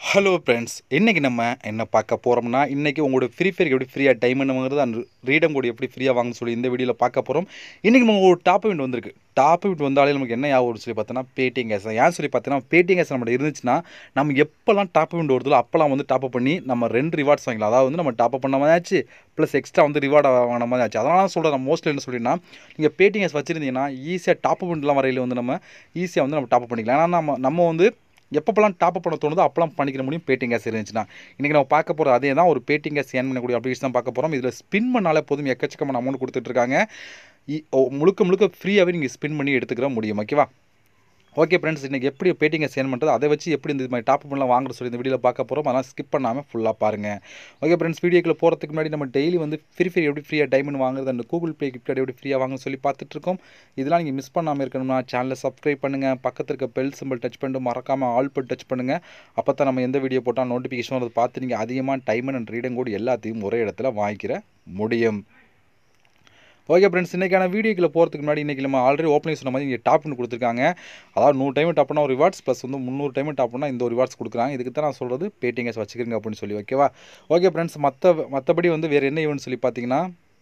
hello friends இன்றைக்கி நம்ம என்ன பார்க்க போகிறோம்னா இன்றைக்கி உங்களோட ஃப்ரீ ஃபயர் எப்படி ஃப்ரீயாக டைம் வாங்குறது அண்ட் ரீடம் கோட் எப்படி ஃப்ரீயாக வாங்க சொல்லி இந்த வீடியோவில் பார்க்க போகிறோம் இன்றைக்கி நம்ம ஒரு டாப் இவெண்ட் வந்திருக்கு டாப் இவெண்ட் வந்தாலே நமக்கு என்ன ஞாபகம் வரும்னு சொல்லி பார்த்தோன்னா பேடிஎம் கேஸ் ஏன் சொல்லி பார்த்தீங்கன்னா பேடிஎம் கேஸ் நம்மகிட்ட இருந்துச்சுன்னா நம்ம எப்போல்லாம் டாப் இவெண்ட் வருதோ அப்போல்லாம் வந்து டாப் பண்ணி நம்ம ரெண்டு ரிவார்ட்ஸ் வாங்கலாம் அதாவது வந்து நம்ம டாப் பண்ண மாதிரி ஆச்சு ப்ளஸ் எக்ஸ்ட்ரா வந்து ரிவார்ட் வாங்கின மாதிரி ஆச்சு அதனால சொல்கிறேன் நான் மோஸ்ட்லி என்ன சொல்லினா நீங்கள் பேடிஎம் கேஸ் வச்சுருந்தீங்கன்னா ஈஸியாக டாப் இவெண்ட்லாம் வரையில் வந்து நம்ம ஈஸியாக வந்து நம்ம டாப் பண்ணிக்கலாம் ஏன்னா நம்ம நம்ம வந்து எப்பப்பெல்லாம் டாப் பண்ண தோணுதோ அப்பெல்லாம் பண்ணிக்கிற முடியும் பேட்டிங் கேஸ் இருந்துச்சுன்னா இன்றைக்கி நம்ம பார்க்க போகிறது அதே தான் ஒரு பேட்டிங் கேஸ் ஏன் பண்ணக்கூடிய அப்ளிகேஷன் தான் பார்க்க போகிறோம் இதில் ஸ்பின் பண்ணாலே போதும் எக்கச்சக்கமான அமௌண்ட் கொடுத்துட்ருக்காங்க முழுக்க முழுக்க ஃப்ரீயாகவே நீங்கள் ஸ்பின் பண்ணி எடுத்துக்கிற முடியும் ஓகேவா ஓகே ஃப்ரெண்ட்ஸ் இன்றைக்கி எப்படி பேட்டிங்கை சேன் பண்ணுறது அதை வச்சு எப்படி இந்த மாதிரி டாப் பண்ணலாம் வாங்குற சொல்லி இந்த வீடியோவில் பார்க்க போகிறோம் அதெல்லாம் ஸ்கிப் பண்ணாமல் ஃபுல்லாக பாருங்கள் ஓகே ஃப்ரெண்ட்ஸ் வீடியோக்குள்ள போகிறதுக்கு முன்னாடி நம்ம டெய்லி வந்து ஃப்ரீ ஃபயர் எப்படி ஃப்ரீயாக டைமண்ட் வாங்குறது அந்த கூகுள் பே கிஃப்ட் கார்டு எப்படி ஃப்ரீயாக வாங்க சொல்லி பார்த்துட்ருக்கோம் இதெல்லாம் நீங்கள் மிஸ் பண்ணாமல் இருக்கணும்னா சேனலை சப்ஸ்கிரைப் பண்ணுங்கள் பக்கத்தில் இருக்க பெல் சிம்பிள் டச் பண்ணிட்டு மறக்காமல் ஆல் பட் டச் பண்ணுங்கள் அப்போ தான் நம்ம எந்த வீடியோ போட்டால் நோட்டிஃபிகேஷன் வரது பார்த்து நீங்கள் அதிகமாக டைமண்ட் அண்ட் ரீடம் கோட் எல்லாத்தையும் ஒரே இடத்துல வாங்கிக்கிற முடியும் ஓகே ஃப்ரெண்ட்ஸ் இன்றைக்கான வீடியோக்குள்ள போகிறதுக்கு முன்னாடி இன்றைக்கி நம்ம ஆல்ரெடி ஓப்பனிங் சொன்ன மாதிரி இங்கே டாப்னு கொடுத்துருக்காங்க அதாவது நூறு டைம் டாப் பண்ணால் ஒரு ரிவார்ட்ஸ் ப்ளஸ் வந்து முந்நூறு டைம் டாப் பண்ணால் இந்த ஒரு ரிவார்ட்ஸ் கொடுக்குறாங்க இதுக்கு தான் நான் சொல்கிறது பேட்டிங்கஸ் வச்சுக்கிறீங்க அப்படின்னு சொல்லி ஓகேவா ஓகே ஃப்ரெண்ட்ஸ் மற்ற மற்றபடி வந்து வேறு என்ன ஈவெண்ட் சொல்லி பார்த்தீங்கன்னா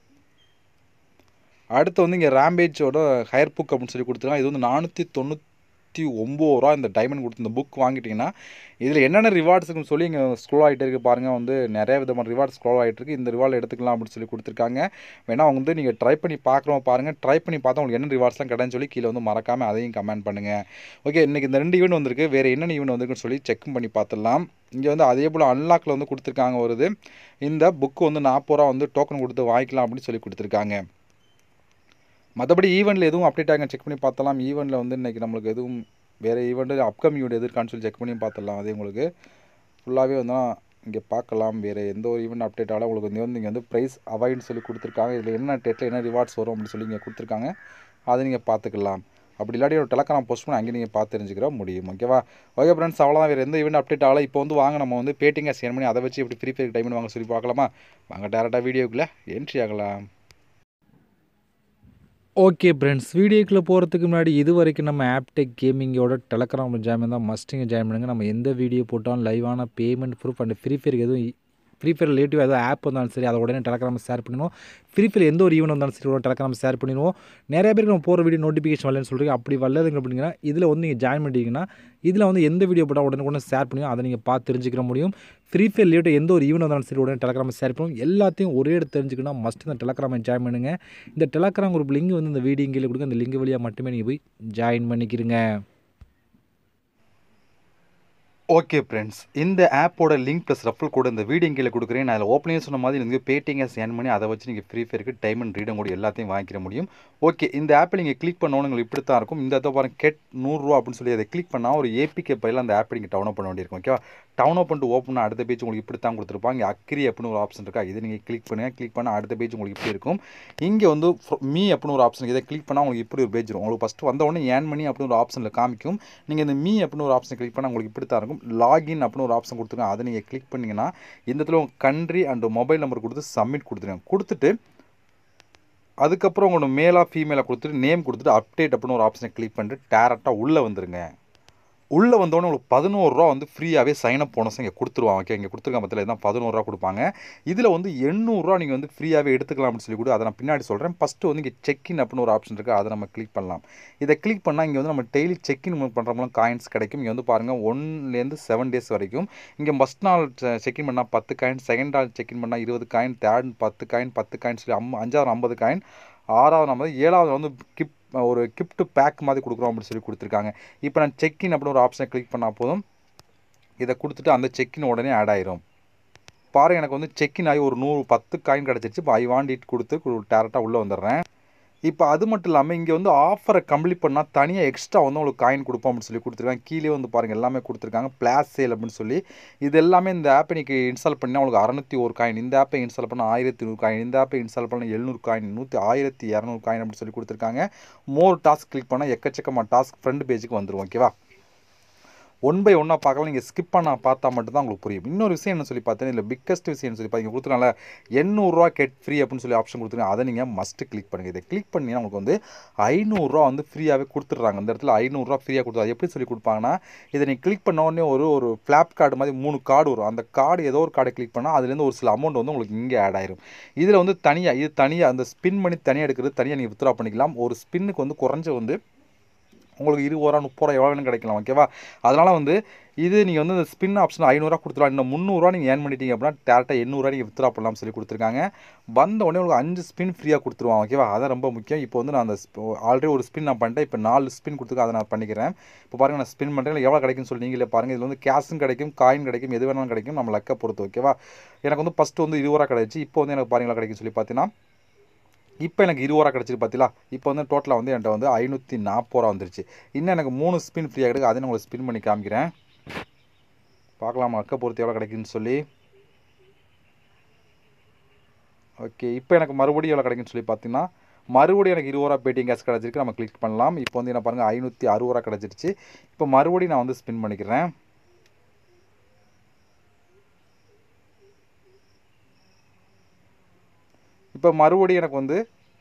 அடுத்து வந்து இங்கே ரேம்பேஜோட ஹையர் புக் அப்படின்னு சொல்லி கொடுத்துருக்காங்க இது வந்து நானூற்றி தொண்ணூற்றி ஒம்பது ரூபா இந்த டைமண்ட் கொடுத்து இந்த புக் வாங்கிட்டிங்கன்னா இதில் என்னென்ன ரிவார்ட்ஸுக்குன்னு சொல்லி இங்கே ஸ்க்ரோல் ஆகிட்டே இருக்குது பாருங்கள் வந்து நிறைய விதமான ரிவார்ட்ஸ் ஸ்க்ரோல் ஆகிட்டு இருக்குது இந்த ரிவார்டு எடுத்துக்கலாம் அப்படின்னு சொல்லி கொடுத்துருக்காங்க வேணா அவங்க வந்து நீங்கள் ட்ரை பண்ணி பார்க்குறோம் பாருங்கள் ட்ரை பண்ணி பார்த்தா உங்களுக்கு என்ன ரிவார்ட்ஸ்லாம் கிடைன்னு சொல்லி கீழே வந்து மறக்காமல் அதையும் கமெண்ட் பண்ணுங்கள் ஓகே இன்றைக்கி இந்த ரெண்டு ஈவெண்ட் வந்திருக்கு வேறு என்னென்ன ஈவெண்ட் வந்திருக்குன்னு சொல்லி செக் பண்ணி பார்த்துடலாம் இங்கே வந்து அதே போல் அன்லாக்கில் வந்து கொடுத்துருக்காங்க வருது இந்த புக்கு வந்து நாற்பது ரூபா வந்து டோக்கன் கொடுத்து வாங்கிக்கலாம் அப்படின்னு சொல்லி கொடுத்துருக்காங்க மற்றபடி ஈவெண்ட்டில் எதுவும் அப்டேட் ஆகும் செக் பண்ணி பார்த்தலாம் ஈவெண்ட்டில் வந்து இன்றைக்கி நம்மளுக்கு எதுவும் வேறு ஈவெண்ட்டு அப்கமிங் ஈவெண்ட் எது இருக்கான்னு சொல்லி செக் பண்ணி பார்த்துடலாம் அதே உங்களுக்கு ஃபுல்லாகவே வந்து இங்கே பார்க்கலாம் வேறு எந்த ஒரு ஈவெண்ட் அப்டேட் ஆகலாம் உங்களுக்கு வந்து வந்து இங்கே வந்து ப்ரைஸ் அவாய்டுன்னு சொல்லி கொடுத்துருக்காங்க இதில் என்ன டேட்டில் என்ன ரிவார்ட்ஸ் வரும் அப்படின்னு சொல்லி இங்கே கொடுத்துருக்காங்க அதை நீங்கள் பார்த்துக்கலாம் அப்படி இல்லாட்டி ஒரு டெலக்காரம் போஸ்ட் பண்ணி அங்கே நீங்கள் பார்த்து தெரிஞ்சுக்கிற முடியும் ஓகேவா ஓகே ஃப்ரெண்ட்ஸ் அவ்வளோதான் வேறு எந்த ஈவெண்ட் அப்டேட் ஆகல இப்போ வந்து வாங்க நம்ம வந்து பேட்டிங்கை சேன் பண்ணி அதை வச்சு எப்படி ஃப்ரீ ஃபயர் டைம் வாங்க சொல்லி பார்க்கலாமா வாங்க டேரெக்டாக வீடியோக்குள்ளே என்ட்ரி ஆகலாம் ஓகே ஃப்ரெண்ட்ஸ் வீடியோக்குள்ளே போகிறதுக்கு முன்னாடி இது வரைக்கும் நம்ம ஆப்டெக் கேமிங்கோட டெலகிராம் ஜாயின் தான் மஸ்டிங்க ஜாயின் பண்ணுங்கள் நம்ம எந்த வீடியோ போட்டாலும் லைவான பேமெண்ட் ப்ரூஃப் அண்ட் ஃப்ரீ ஃபயருக்கு எதுவும் ஃப்ரீ ஃபயர் ரிலேட்டிவ் ஏதாவது ஆப் வந்தாலும் சரி அதை உடனே டெலகிராம் ஷேர் பண்ணிடுவோம் ஃப்ரீ ஃபயர் எந்த ஒரு ஈவெண்ட் வந்தாலும் சரி உடனே டெலகிராம் ஷேர் பண்ணிடுவோம் நிறைய பேருக்கு நம்ம போகிற வீடியோ நோட்டிஃபிகேஷன் வரலன்னு சொல்கிறீங்க அப்படி வரலதுங்க அப்படிங்கன்னா இதில் வந்து நீங்கள் ஜாயின் பண்ணிட்டீங்கன்னா இதில் வந்து எந்த வீடியோ போட்டால் உடனே உடனே ஷேர் பண்ணுவோம் அதை நீங்கள் பார்த்து தெரிஞ்சுக்கிற முடியும் ஃப்ரீ ஃபயர் ரிலேட்டிவ் எந்த ஒரு ஈவெண்ட் வந்தாலும் சரி உடனே டெலகிராம் ஷேர் பண்ணுவோம் எல்லாத்தையும் ஒரே இடத்து தெரிஞ்சுக்கணும் மஸ்ட் இந்த டெலகிராமை ஜாயின் பண்ணுங்கள் இந்த டெலகிராம் குரூப் லிங்க் வந்து இந்த வீடியோ கீழே கொடுங்க அந்த லிங்க் வழியாக மட்டுமே நீங்கள் போய் ஜாயின் பண்ணிக்கிறீங்க ஓகே ஃப்ரெண்ட்ஸ் இந்த ஆப்போட லிங்க் ப்ளஸ் ரெஃபல் கூட இந்த வீடியோ கீழே கொடுக்குறேன் நான் அதில் ஓப்பனிங் சொன்ன மாதிரி நீங்கள் பேட்டிங்கை ஸ்கேன் பண்ணி அதை வச்சு நீங்கள் ஃப்ரீ ஃபயருக்கு டைமண்ட் ரீடம் கூட எல்லாத்தையும் வாங்கிக்கிற முடியும் ஓகே இந்த ஆப்பை நீங்கள் கிளிக் பண்ணணும் உங்களுக்கு இப்படி தான் இருக்கும் இந்த இதை பாருங்க கெட் நூறுரூவா அப்படின்னு சொல்லி அதை கிளிக் பண்ணால் ஒரு ஏபிகே பையில் அந்த ஆப்பை நீங்கள் டவுன் பண்ண வேண்டியிருக்கும் ஓகேவா டவுன் அப் பண்ணிட்டு ஓப்பன் அடுத்த பேஜ் உங்களுக்கு இப்படி தான் கொடுத்துருப்பாங்க இங்கே அக்ரி அப்படின்னு ஒரு ஆப்ஷன் இருக்கா இது நீங்கள் கிளிக் பண்ணுங்கள் கிளிக் பண்ணால் அடுத்த பேஜ் உங்களுக்கு இப்படி இருக்கும் இங்கே வந்து மீ அப்படின்னு ஒரு ஆப்ஷன் இதை கிளிக் பண்ணால் உங்களுக்கு இப்படி ஒரு பேஜ் வரும் உங்களுக்கு ஃபஸ்ட்டு வந்த உடனே ஏன் மணி அப்படின்னு ஒரு ஆப்ஷனில் காமிக்கும் நீங்கள் இந்த மீ அப்படின்னு ஒரு ஆப்ஷன் கிளிக் பண்ணால் உங்களுக்கு இப்படி தான் இருக்கும் லாகின் அப்படின்னு ஒரு ஆப்ஷன் கொடுத்துருங்க அதை நீங்கள் கிளிக் பண்ணிங்கன்னா இந்த இடத்துல உங்கள் கண்ட்ரி அண்ட் மொபைல் நம்பர் கொடுத்து சப்மிட் கொடுத்துருங்க கொடுத்துட்டு அதுக்கப்புறம் உங்களோட மேலாக ஃபீமேலாக கொடுத்துட்டு நேம் கொடுத்துட்டு அப்டேட் அப்படின்னு ஒரு ஆப்ஷனை கிளிக் பண்ணிட்டு டேரெக்டாக உள்ளே வந்துருங்க உள்ளே வந்தோடனே உங்களுக்கு பதினோருவா வந்து ஃப்ரீயாகவே சைனப் போனஸ் இங்கே கொடுத்துருவாங்க ஓகே இங்கே கொடுத்துருக்க பற்றில தான் பதினோருவா கொடுப்பாங்க இதில் வந்து எண்ணூறுரூவா நீங்கள் வந்து ஃப்ரீயாகவே எடுத்துக்கலாம் அப்படின்னு சொல்லி கூட அதை நான் பின்னாடி சொல்கிறேன் ஃபஸ்ட்டு வந்து இங்கே செக்இன் அப்படின்னு ஒரு ஆப்ஷன் இருக்குது அதை நம்ம கிளிக் பண்ணலாம் இதை கிளிக் பண்ணால் இங்கே வந்து நம்ம டெய்லி செக்இன் பண்ணுறவங்களும் காயின்ஸ் கிடைக்கும் இங்கே வந்து பாருங்கள் ஒன்லேருந்து செவன் டேஸ் வரைக்கும் இங்கே ஃபஸ்ட் நாள் செக்இன் பண்ணால் பத்து காயின் செகண்ட் நாள் செக்இன் பண்ணால் இருபது காயின் தேர்ட் பத்து காயின் பத்து காயின் சொல்லி அம் அஞ்சாவது ஐம்பது காயின் ஆறாவது ஐம்பது ஏழாவது வந்து கிப் ஒரு கிஃப்ட் பேக் மாதிரி கொடுக்குறோம் அப்படின்னு சொல்லி கொடுத்துருக்காங்க இப்போ நான் செக்இன் அப்படின்னு ஒரு ஆப்ஷனை கிளிக் பண்ணால் போதும் இதை கொடுத்துட்டு அந்த செக்இன் உடனே ஆட் ஆயிரும் பாருங்கள் எனக்கு வந்து செக்இன் ஆகி ஒரு நூறு பத்து காயின் கிடச்சிருச்சு இப்போ ஐ வாண்ட் இட் கொடுத்து டேரெக்டாக உள்ளே வந்துடுறேன் இப்போ அது மட்டும் இல்லாமல் இங்கே வந்து ஆஃபரை கம்ப்ளீட் பண்ணால் தனியாக எக்ஸ்ட்ரா வந்து உங்களுக்கு காயின் கொடுப்போம் அப்படின்னு சொல்லி கொடுத்துருக்காங்க கீழே வந்து பாருங்கள் எல்லாமே கொடுத்துருக்காங்க பிளாஸ் சேல் அப்படின்னு சொல்லி இது எல்லாமே இந்த ஆப்பை நீங்கள் இன்ஸ்டால் பண்ணால் உங்களுக்கு அறநூற்றி ஒரு காயின் இந்த ஆப்பை இன்ஸ்டால் பண்ணால் ஆயிரத்தி நூறு காயின் இந்த ஆப்பை இன்ஸ்டால் பண்ணால் எழுநூறு காயின் நூற்றி ஆயிரத்தி இரநூறு காயின் அப்படின்னு சொல்லி கொடுத்துருக்காங்க மோர் டாஸ்க் கிளிக் பண்ணால் எக்கச்சக்கமாக டாஸ்க் ஃப்ரண்ட் பேஜுக்கு வந்துடும் ஓகேவா ஒன் பை ஒன்னாக பார்க்கலாம் நீங்கள் ஸ்கிப் பண்ண பார்த்தா மட்டும்தான் உங்களுக்கு புரியும் இன்னொரு விஷயம் என்ன சொல்லி பார்த்தீங்கன்னா இல்லை பிக்கஸ்ட் விஷயம் சொல்லி பார்த்தீங்க கொடுத்துருக்காங்க எண்ணூறுரூவா கெட் ஃப்ரீ அப்படின்னு சொல்லி ஆப்ஷன் கொடுத்துருக்காங்க அதை நீங்கள் மஸ்ட்டு கிளிக் பண்ணுங்கள் இதை கிளிக் பண்ணி உங்களுக்கு வந்து ஐநூறுரூவா வந்து ஃப்ரீயாகவே கொடுத்துட்றாங்க இந்த இடத்துல ஐநூறுரூவா ஃப்ரீயாக கொடுத்து அது எப்படி சொல்லி கொடுப்பாங்கன்னா இதை நீங்கள் கிளிக் பண்ண உடனே ஒரு ஒரு ஃப்ளாப் கார்டு மாதிரி மூணு கார்டு வரும் அந்த கார்டு ஏதோ ஒரு கார்டை கிளிக் பண்ணால் அதுலேருந்து ஒரு சில அமௌண்ட் வந்து உங்களுக்கு இங்கே ஆட் ஆயிரும் இதில் வந்து தனியாக இது தனியாக அந்த ஸ்பின் பண்ணி தனியாக எடுக்கிறது தனியாக நீங்கள் வித்ரா பண்ணிக்கலாம் ஒரு ஸ்பின்னுக்கு வந்து குறைஞ்ச வந்து உங்களுக்கு இருபது ரூபா முப்பது ரூபா எவ்வளோ வேணும் கிடைக்கலாம் ஓகேவா அதனால் வந்து இது நீங்கள் வந்து இந்த ஸ்பின் ஆப்ஷன் ஐநூறுரூவா கொடுத்துருவா இன்னும் முந்நூறுரூவா நீங்கள் ஏர்ன் பண்ணிட்டீங்க அப்படின்னா டேரெக்டாக எண்ணூறுவா நீங்கள் வித்ரா பண்ணலாம் சொல்லி கொடுத்துருக்காங்க வந்த உடனே உங்களுக்கு அஞ்சு ஸ்பின் ஃப்ரீயாக கொடுத்துருவான் ஓகேவா அதான் ரொம்ப முக்கியம் இப்போ வந்து நான் அந்த ஆல்ரெடி ஒரு ஸ்பின் நான் பண்ணிட்டேன் இப்போ நாலு ஸ்பின் கொடுத்துருக்கேன் அதை நான் பண்ணிக்கிறேன் இப்போ பாருங்கள் நான் ஸ்பின் பண்ணுறேன் எவ்வளோ கிடைக்கும்னு சொல்லி நீங்களே பாருங்கள் இதில் வந்து கேஷும் கிடைக்கும் காயின் கிடைக்கும் எது வேணாலும் கிடைக்கும் நம்ம லக்கை பொறுத்து ஓகேவா எனக்கு வந்து ஃபஸ்ட்டு வந்து இருபது ரூபா கிடைச்சி இப்போ வந்து எனக்கு பாருங்களா கிடைக்கும் சொல்லி பார்த்தீங்கன்னா இப்போ எனக்கு இருபது ரூபா கிடச்சிட்டு பார்த்தீங்களா இப்போ வந்து டோட்டலாக வந்து என்கிட்ட வந்து ஐநூற்றி நாற்பது ரூபா வந்துருச்சு இன்னும் எனக்கு மூணு ஸ்பின் ஃப்ரீயாக கிடைக்கும் அதை நான் உங்களுக்கு ஸ்பின் பண்ணி காமிக்கிறேன் பார்க்கலாமா அக்கை பொறுத்து எவ்வளோ கிடைக்குன்னு சொல்லி ஓகே இப்போ எனக்கு மறுபடியும் எவ்வளோ கிடைக்குன்னு சொல்லி பார்த்தீங்கன்னா மறுபடியும் எனக்கு இருபது ரூபா பேடிஎம் கேஷ் கிடச்சிருக்கு நம்ம கிளிக் பண்ணலாம் இப்போ வந்து என்ன பாருங்கள் ஐநூற்றி அறுபது ரூபா கிடச்சிருச்சு இப்போ மறுபடியும் நான் வந்து ஸ்பின் பண்ணிக்கிறேன் இப்போ மறுபடியும் எனக்கு வந்து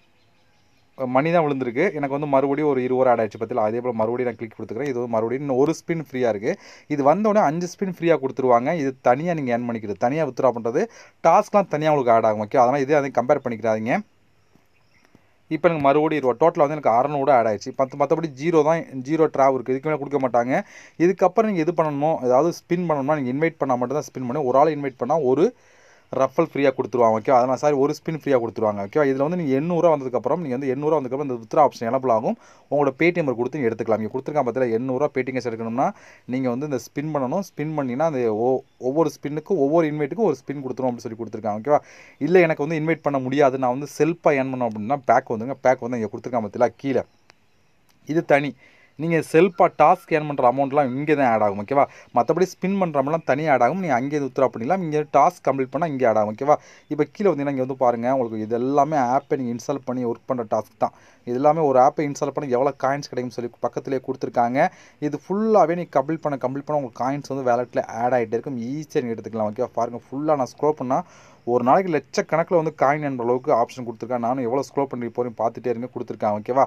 மணி தான் விழுந்திருக்கு எனக்கு வந்து மறுபடியும் ஒரு இருபது ஆட் ஆயிடுச்சு பற்றில அதே போல் மறுபடியும் நான் கிளிக் கொடுத்துக்கிறேன் இது வந்து மறுபடியும் இன்னும் ஒரு ஸ்பின் ஃப்ரீயாக இருக்குது இது வந்தோடனே அஞ்சு ஸ்பின் ஃப்ரீயாக கொடுத்துருவாங்க இது தனியாக நீங்கள் ஏர்ன் பண்ணிக்கிறது தனியாக வித்ரா பண்ணுறது டாஸ்க்லாம் தனியாக உங்களுக்கு ஆட் ஆகும் ஓகே அதனால் இதே அதை கம்பேர் பண்ணிக்கிறாதீங்க இப்போ எனக்கு மறுபடியும் இருபது டோட்டலாக வந்து எனக்கு அறநூறு ஆட் ஆயிடுச்சு பத்து மற்றபடி ஜீரோ தான் ஜீரோ ட்ராவ் இருக்குது இதுக்கு மேலே கொடுக்க மாட்டாங்க இதுக்கப்புறம் நீங்கள் இது பண்ணணுமோ ஏதாவது ஸ்பின் பண்ணணும்னா நீங்கள் இன்வைட் பண்ணால் மட்டும் தான் ஸ்பின் பண்ணி ஒரு ஆள் இன்வைட் பண்ணால் ஒரு ரஃபல் ஃப்ரீயாக கொடுத்துருவாங்க ஓகே அதனால் சாரி ஒரு ஸ்பின் ஃப்ரீயாக கொடுத்துருவாங்க ஓகே இதில் வந்து நீங்கள் எண்ணூறுவா வந்ததுக்கப்புறம் நீங்கள் வந்து எண்ணூறுவா வந்ததுக்கப்புறம் இந்த வித்ரா ஆப்ஷன் எனபிள் ஆகும் உங்களோட பேடிஎம் கொடுத்து நீங்கள் எடுத்துக்கலாம் நீங்கள் கொடுத்துருக்காங்க பார்த்தீங்கன்னா எண்ணூறுவா பேடிஎம் கேஸ் எடுக்கணும்னா நீங்கள் வந்து இந்த ஸ்பின் பண்ணணும் ஸ்பின் பண்ணிங்கன்னா அந்த ஒவ்வொரு ஸ்பின்னுக்கும் ஒவ்வொரு இன்வைட்டுக்கும் ஒரு ஸ்பின் கொடுத்துரும் அப்படின்னு சொல்லி கொடுத்துருக்காங்க ஓகேவா இல்லை எனக்கு வந்து இன்வைட் பண்ண முடியாது நான் வந்து செல்ஃபாக ஏர்ன் பண்ணோம் அப்படின்னா பேக் வந்துங்க பேக் வந்து இங்கே கொடுத்துருக்காங்க பார்த்தீங்களா கீழே இது தனி நீங்கள் செல்ஃபாக டாஸ்க் ஏர்ன் பண்ணுற அமௌண்ட்லாம் இங்கே தான் ஆட் ஆகும் ஓகேவா மற்றபடி ஸ்பின் பண்ணுற அமௌண்ட்லாம் தனியாக ஆட் ஆகும் நீங்கள் அங்கே உத்தரா பண்ணிக்கலாம் இங்கே டாஸ்க் கம்ப்ளீட் பண்ணால் இங்கே ஆட் ஆகும் ஓகேவா இப்போ கீழே வந்தீங்கன்னா இங்கே வந்து பாருங்கள் உங்களுக்கு இது எல்லாமே ஆப்பை நீங்கள் இன்ஸ்டால் பண்ணி ஒர்க் பண்ணுற டாஸ்க் தான் இது எல்லாமே ஒரு ஆப்பை இன்ஸ்டால் பண்ணி எவ்வளோ காயின்ஸ் கிடைக்கும்னு சொல்லி பக்கத்துலேயே கொடுத்துருக்காங்க இது ஃபுல்லாகவே நீங்கள் கம்ப்ளீட் பண்ண கம்ப்ளீட் பண்ண உங்களுக்கு காயின்ஸ் வந்து வேலெட்டில் ஆட் ஆகிட்டே இருக்கும் ஈஸியாக நீங்கள் எடுத்துக்கலாம் ஓகேவா பாருங்கள் ஃபுல்லாக நான் ஸ்க்ரோல் பண்ணால் ஒரு நாளைக்கு லட்சக்கணக்கில் வந்து காயின் என்ற அளவுக்கு ஆப்ஷன் கொடுத்துருக்கேன் நானும் எவ்வளோ ஸ்க்ரோல் பண்ணி போகிறேன் பார்த்துட்டே இருங்க கொடுத்துருக்கேன் ஓகேவா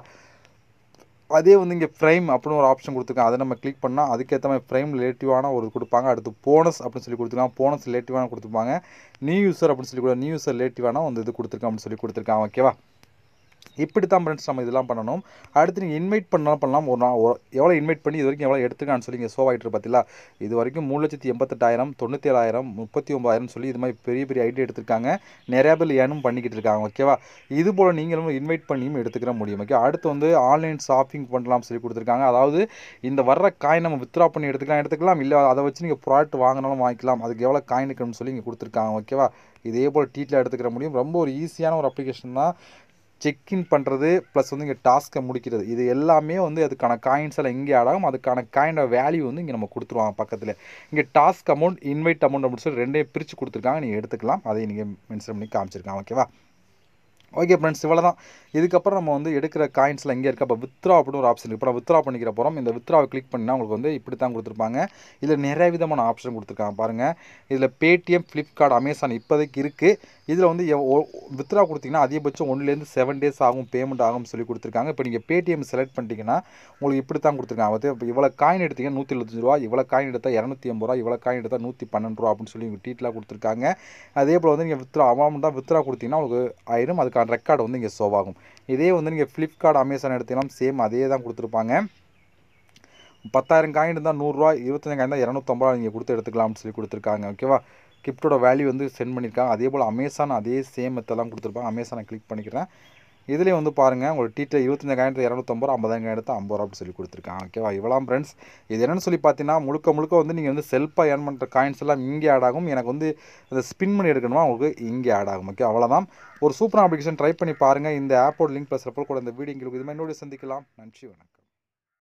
அதே வந்து இங்கே ஃப்ரேம் அப்படின்னு ஒரு ஆப்ஷன் கொடுத்துருக்காங்க அதை நம்ம கிளிக் பண்ணால் அதுக்கேற்ற மாதிரி ஃப்ரேம் ரிலேட்டிவான ஒரு கொடுப்பாங்க அடுத்து போனஸ் அப்படின்னு சொல்லி கொடுத்துருக்காங்க போனஸ் ரிலேட்டிவான கொடுத்துருப்பாங்க நியூ யூசர் அப்படின்னு சொல்லி கூட நியூ யூசர் ரிலேட்டிவான வந்து இது கொடுத்துருக்காங்க அப்படின்னு சொல்லி கொடுத்துருக்காங்க ஓகேவா இப்படி தான் ஃப்ரெண்ட்ஸ் நம்ம இதெல்லாம் பண்ணணும் அடுத்து நீங்கள் இன்வைட் பண்ணாலும் பண்ணலாம் ஒரு நாள் எவ்வளோ இன்வைட் பண்ணி இது வரைக்கும் எவ்வளோ எடுத்துருக்கான்னு சொல்லி இங்கே ஷோ ஆகிட்டு பார்த்தீங்களா இது வரைக்கும் மூணு லட்சத்தி எண்பத்தெட்டாயிரம் தொண்ணூற்றி ஏழாயிரம் முப்பத்தி ஒம்பதாயிரம் சொல்லி இது மாதிரி பெரிய பெரிய ஐடியா எடுத்திருக்காங்க நிறையா பேர் ஏனும் பண்ணிக்கிட்டு இருக்காங்க ஓகேவா இது போல் நீங்களும் இன்வைட் பண்ணியும் எடுத்துக்கிற முடியும் ஓகே அடுத்து வந்து ஆன்லைன் ஷாப்பிங் பண்ணலாம் சொல்லி கொடுத்துருக்காங்க அதாவது இந்த வர்ற காயின் நம்ம வித்ரா பண்ணி எடுத்துக்கலாம் எடுத்துக்கலாம் இல்லை அதை வச்சு நீங்கள் ப்ராடக்ட் வாங்கினாலும் வாங்கிக்கலாம் அதுக்கு எவ்வளோ காயின் இருக்கணும்னு சொல்லி இங்கே கொடுத்துருக்காங்க ஓகேவா இதே போல் டீட்டில் எடுத்துக்கிற முடியும் ரொம்ப ஒரு ஈஸியான ஒரு அப்ளிகேஷன் தான் செக்இன் பண்ணுறது ப்ளஸ் வந்து இங்கே டாஸ்க்கை முடிக்கிறது இது எல்லாமே வந்து அதுக்கான காயின்ஸ் எல்லாம் இங்கே ஆடாகும் அதுக்கான காயினோட வேல்யூ வந்து இங்கே நம்ம கொடுத்துருவாங்க பக்கத்தில் இங்கே டாஸ்க் அமௌண்ட் இன்வைட் அமௌண்ட் அப்படின்னு சொல்லி ரெண்டையும் பிரித்து கொடுத்துருக்காங்க நீங்கள் எடுத்துக்கலாம் அதை நீங்கள் மென்ஷன் பண்ணி காமிச்சிருக்காங்க ஓகேவா ஓகே ஃப்ரெண்ட்ஸ் இவ்வளோ தான் இதுக்கப்புறம் நம்ம வந்து எடுக்கிற காயின்ஸில் எங்கே இருக்குது அப்போ வித்ரா அப்படின்னு ஒரு ஆப்ஷன் இப்போ நான் வித்ரா பண்ணிக்கிற போகிறோம் இந்த வித்ராவை கிளிக் பண்ணினா உங்களுக்கு வந்து இப்படி தான் கொடுத்துருப்பாங்க இதில் நிறைய விதமான ஆப்ஷன் கொடுத்துருக்காங்க பாருங்கள் இதில் பேடிஎம் ஃப்ளிப்கார்ட் அமேசான் இப்போதைக்கு இருக்குது இதில் வந்து வித்ரா கொடுத்தீங்கன்னா அதிகபட்சம் ஒன்லேருந்து செவன் டேஸ் ஆகும் பேமெண்ட் ஆகும்னு சொல்லி கொடுத்துருக்காங்க இப்போ நீங்கள் பேடிஎம் செலக்ட் பண்ணிட்டீங்கன்னா உங்களுக்கு இப்படி தான் கொடுத்துருக்காங்க வந்து இப்போ இவ்வளோ காயின் எடுத்தீங்க நூற்றி எழுபத்தஞ்சு ரூபா இவ்வளோ காயின் எடுத்தால் இரநூத்தி ஐம்பது ரூபா இவ்வளோ காயின் எடுத்தால் நூற்றி பன்னெண்டு ரூபா அப்படின்னு சொல்லி உங்களுக்கு டீட்டெயிலாக கொடுத்துருக்காங்க அதே போல் வந்து நீங்கள் வித்ரா அமௌண்ட்டாக வித்ரா கொடுத்தீங்கன்னா உங்களுக்கு ஆயிரும் அதுக்கான ரெக்கார்டு வந்து இங்கே ஷோ ஆகும் இதே வந்து நீங்கள் ஃப்ளிப்கார்ட் அமேசான் எடுத்தீங்கன்னா சேம் அதே தான் கொடுத்துருப்பாங்க பத்தாயிரம் காயின் இருந்தால் நூறுரூவா இருபத்தஞ்சு காயின் தான் இரநூத்தம்பது ரூபா நீங்கள் கொடுத்து எடுத்துக்கலாம்னு சொல்லி கொடுத்துருக்காங்க ஓகேவா கிஃப்ட்டோட வேல்யூ வந்து சென்ட் பண்ணியிருக்காங்க அதே போல் அமேசான் அதே சேம் மெத்தெல்லாம் கொடுத்துருப்பாங்க அமேசானை கிளிக் பண்ணிக்கிறேன் இதுலேயே வந்து பாருங்கள் உங்களுக்கு டீட்டில் இருபத்தஞ்சு காயினத்து இரநூத்தம்பது ரூபா ஐம்பதாயிரம் காயினத்து ஐம்பது ரூபா அப்படி சொல்லி கொடுத்துருக்காங்க ஓகேவா இவ்வளோ ஃப்ரெண்ட்ஸ் இது என்னென்னு சொல்லி பார்த்தீங்கன்னா முழுக்க முழுக்க வந்து நீங்கள் வந்து செல்ஃபாக ஏர்ன் பண்ணுற காயின்ஸ் எல்லாம் இங்கே ஆட் ஆகும் எனக்கு வந்து அந்த ஸ்பின் பண்ணி எடுக்கணுமா உங்களுக்கு இங்கே ஆட் ஆகும் ஓகே அவ்வளோதான் ஒரு சூப்பர் அப்ளிகேஷன் ட்ரை பண்ணி பாருங்கள் இந்த ஆப்போட லிங்க் ப்ளஸ் கூட இந்த வீடியோ உங்களுக்கு இது மாதிரி இன்னொரு சந்திக்கலாம் நன்றி வணக்கம்